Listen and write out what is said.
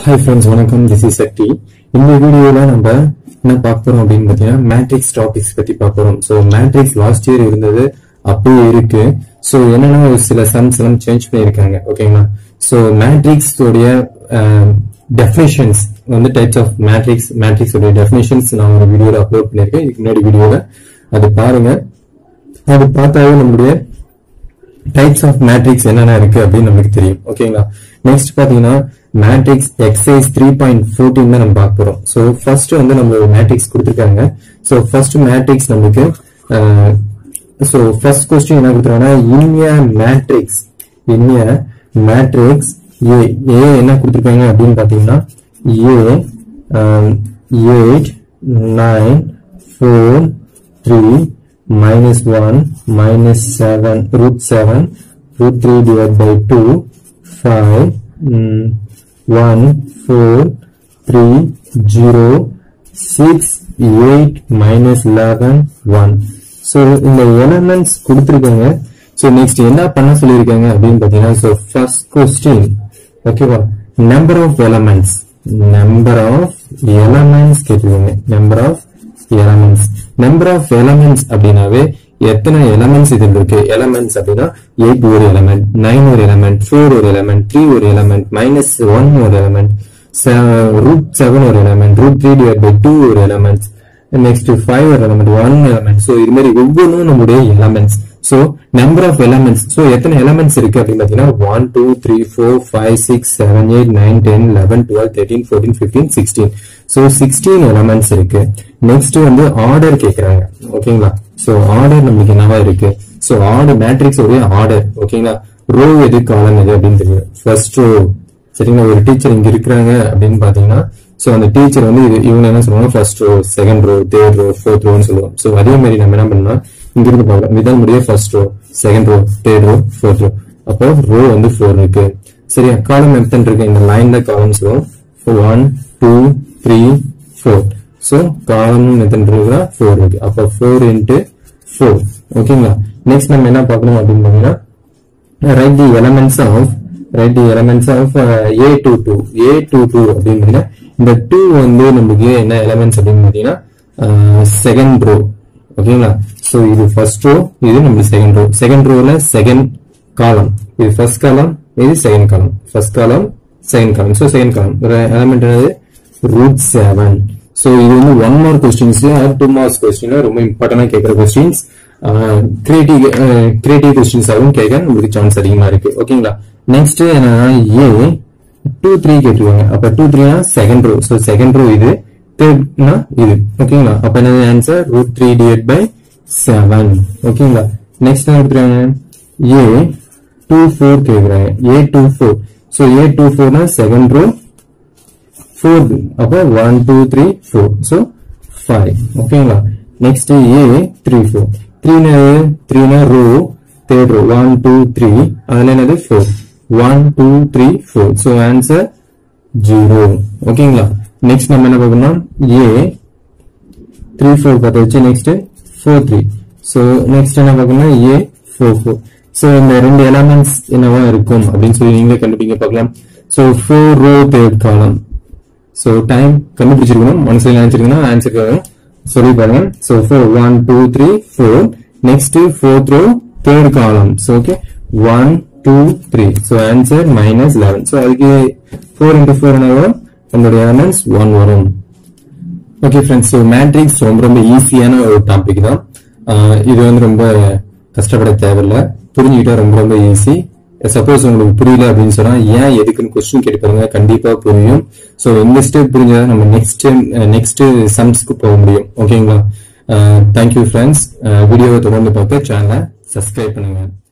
hi friends வணக்கம் this is Shakti இந்த வீடியோல நம்ம என்ன பார்க்க போறோம் அப்படின்னு பார்த்தீங்கன்னா மேட்ரிக்ஸ் டாபிக்ஸ் பத்தி பார்க்க போறோம் ஸோ மேட்ரிக்ஸ் லாஸ்ட் இயர் இருந்தது அப்படியே இருக்கு ஸோ என்னன்னா ஒரு சில சம்ஸ் எல்லாம் சேஞ்ச் பண்ணியிருக்காங்க ஓகேங்களா ஸோ மேட்ரிக்ஸ் உடைய டெஃபினேஷன்ஸ் வந்து டைப்ஸ் ஆஃப் மேட்ரிக்ஸ் மேட்ரிக்ஸ் உடைய டெஃபினேஷன்ஸ் நான் ஒரு வீடியோல அப்லோட் பண்ணியிருக்கேன் இதுக்கு முன்னாடி வீடியோல அது பாருங்க அது பார்த்தாவே நம்மளுடைய டைப்ஸ் ஆஃப் மேட்ரிக்ஸ் என்னென்ன இருக்கு அப்படின்னு நமக்கு தெரியும் ஓகேங்களா நெக்ஸ்ட் பாத்தீங்கன்னா matrix exercise three point fourteen தான் நம்ம பார்க்க போறோம் ஸோ ஃபர்ஸ்ட் வந்து நம்ம மேட்ரிக்ஸ் கொடுத்துருக்காங்க ஸோ ஃபர்ஸ்ட் மேட்ரிக்ஸ் நமக்கு ஸோ ஃபர்ஸ்ட் கொஸ்டின் என்ன கொடுத்துருக்காங்கன்னா இன்ய மேட்ரிக்ஸ் இன்ய மேட்ரிக்ஸ் ஏ ஏ என்ன கொடுத்துருக்காங்க அப்படின்னு பாத்தீங்கன்னா A eight nine four three minus 1 minus 7 root 7 root 3 divided by 2 5 mm, 1 4 3 0 6 8 minus 11 1 so இந்த எலமெண்ட்ஸ் கொடுத்துருக்காங்க ஸோ நெக்ஸ்ட் என்ன பண்ண சொல்லியிருக்காங்க அப்படின்னு பார்த்தீங்கன்னா ஸோ ஃபர்ஸ்ட் கொஸ்டின் ஓகேவா number of elements number of elements கேட்டிருக்காங்க number of elements number of elements அப்படின்னாவே எத்தனை எலமெண்ட்ஸ் இதில் இருக்கு எலமெண்ட்ஸ் அப்படின்னா எயிட் ஒரு எலமெண்ட் நைன் ஒரு எலமெண்ட் ஃபோர் ஒரு எலமெண்ட் த்ரீ ஒரு எலமெண்ட் மைனஸ் ஒன் ஒரு எலமெண்ட் ரூட் செவன் ஒரு element root three divide by two ஒரு எலமெண்ட்ஸ் நெக்ஸ்ட் ஃபைவ் ஒரு எலமெண்ட் ஒன் எலமெண்ட் ஸோ இது மாதிரி ஒவ்வொன்றும் நம்முடைய elements so number of elements so எத்தனை எலமெண்ட்ஸ் இருக்கு அப்படின்னு பார்த்தீங்கன்னா one two three four five six seven eight nine ten eleven twelve thirteen fourteen fifteen sixteen so sixteen elements இருக்கு நெக்ஸ்ட் வந்து ஆர்டர் கேட்கறாங்க ஓகேங்களா ஸோ ஆர்டர் நம்மளுக்கு என்னவா இருக்கு ஸோ ஆர்டர் மேட்ரிக்ஸ் உடைய ஆர்டர் ஓகேங்களா ரோ எது காலம் எது அப்படின்னு தெரியும் ஃபர்ஸ்ட் ரோ சரிங்களா ஒரு டீச்சர் இங்க இருக்கிறாங்க அப்படின்னு பாத்தீங்கன்னா சோ அந்த டீச்சர் வந்து இது இவங்க என்ன சொல்லுவாங்க first row second row third row fourth ரோன்னு சொல்லுவோம் சோ அதே மாதிரி நம்ம என்ன பண்ணலாம் இங்க இருந்து பார்க்கலாம் இதான் முடிய first row second row third row fourth row அப்போ ரோ வந்து ஃபோர் இருக்கு சரியா காலம் எத்தனை இருக்கு இந்த லைன் தான் காலம் சொல்லுவோம் one two three four so column எத்தனை இருக்குன்னா ஃபோர் இருக்கு அப்போ ஃபோர் இன்ட்டு ஃபோர் ஓகேங்களா நெக்ஸ்ட் நம்ம என்ன பார்க்கணும் அப்படின்னு பாத்தீங்கன்னா write the elements of write the elements of uh, A22 A22 அப்படின்னு இந்த 2 வந்து நமக்கு என்ன எலமெண்ட்ஸ் அப்படின்னு பார்த்தீங்கன்னா செகண்ட் ரோ ஓகேங்களா சோ இது ஃபர்ஸ்ட் ரோ இது நம்ம செகண்ட் ரோ செகண்ட் ரோல செகண்ட் காலம் இது ஃபர்ஸ்ட் காலம் இது second column first column second column so second column ஒரு எலமெண்ட் என்னது ரூட் செவன் சோ இது வந்து one mark questions two marks question ரொம்ப இம்பார்ட்டன்டா கேட்கிற கொஸ்டின்ஸ் கிரியேட்டிவ் கிரியேட்டிவ் கொஸ்டின்ஸாகவும் கேட்க உங்களுக்கு சான்ஸ் அதிகமா இருக்கு ஓகேங்களா நெக்ஸ்ட் என்னன்னா ஏ டூ த்ரீ கேட்டுருவாங்க அப்ப டூ த்ரீனா second row so second row இது தேர்ட்னா இது ஓகேங்களா அப்ப என்னது answer root three divide by seven ஓகேங்களா நெக்ஸ்ட் என்ன கொடுத்துருவாங்க ஏ டூ ஃபோர் கேட்குறாங்க A two four so A two ஃபோர்னா செகண்ட் ரோ ஃபோர் அப்போ one two three four so five ஓகேங்களா நெக்ஸ்ட் ஏ த்ரீ ஃபோர் த்ரீனா த்ரீனா row third row one two three அதுல என்னது four one two three four so answer zero ஓகேங்களா next நம்ம என்ன பார்க்கணும் ஏ த்ரீ ஃபோர் பார்த்து வச்சு next four three so next என்ன பார்க்கணும் ஏ ஃபோர் ஃபோர் ஸோ இந்த ரெண்டு எலமெண்ட்ஸ் என்னவா இருக்கும் அப்படின்னு சொல்லி நீங்களே கண்டுபிடிங்க பார்க்கலாம் so four row third column so time கண்டுபிடிச்சிருக்கணும் மனசுல நினைச்சிருக்கணும் ஆன்சர் சொல்லி பாருங்க so four one two three four next fourth row third column so okay one two three so answer minus eleven so அதுக்கு ஃபோர் இன்டூ ஃபோர் என்ன வரும் நம்மளுடைய answers one வரும் ஓகே ஃப்ரெண்ட்ஸ் ஸோ மேட்ரிக்ஸ் ரொம்ப ரொம்ப ஈஸியான ஒரு டாபிக் தான் இது வந்து ரொம்ப கஷ்டப்பட தேவையில்ல புரிஞ்சுக்கிட்டா ரொம்ப ரொம்ப ஈஸி சப்போஸ் உங்களுக்கு புரியல அப்படின்னு சொன்னா ஏன் எதுக்குன்னு கொஸ்டின் கேட்டு பாருங்க கண்டிப்பா புரியும் ஸோ இந்த ஸ்டெப் புரிஞ்சதா நம்ம நெக்ஸ்ட் நெக்ஸ்ட் சம்ஸ்க்கு போக முடியும் ஓகேங்களா தேங்க்யூ ஃப்ரெண்ட்ஸ் வீடியோவை தொடர்ந்து பார்க்க சேனலை சப்ஸ்கிரைப் பண்ணுங்க